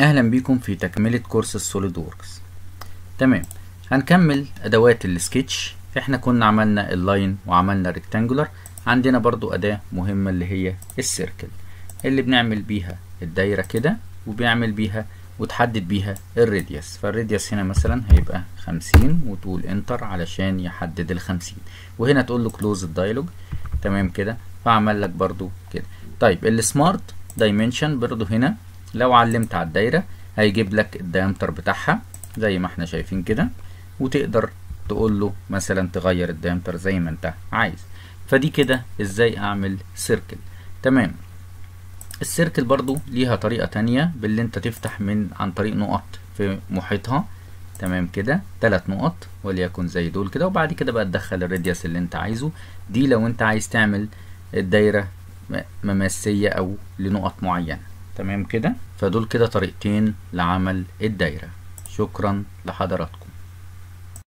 اهلا بيكم في تكملة كورس السوليد ووركس تمام هنكمل ادوات السكتش احنا كنا عملنا اللاين وعملنا الريكتانجولار عندنا برضو اداة مهمة اللي هي السيركل اللي بنعمل بيها الدايرة كده وبيعمل بيها وتحدد بيها الراديوس فالراديوس هنا مثلا هيبقى خمسين وتقول انتر علشان يحدد الخمسين وهنا تقول له كلوز الدايلوج تمام كده فعمل لك برضو كده طيب السمارت دايمنشن برضو هنا لو علمت على الدايرة هيجيب لك الديامتر بتاعها زي ما احنا شايفين كده وتقدر تقول له مثلا تغير الديامتر زي ما انت عايز فدي كده ازاي اعمل سيركل تمام السيركل برضو ليها طريقة تانية باللي انت تفتح من عن طريق نقط في محيطها تمام كده ثلاث نقط وليكن زي دول كده وبعد كده بقى تدخل الراديوس اللي انت عايزه دي لو انت عايز تعمل الدايرة مماسية او لنقط معينة تمام كده فدول كده طريقتين لعمل الدايرة شكرا لحضراتكم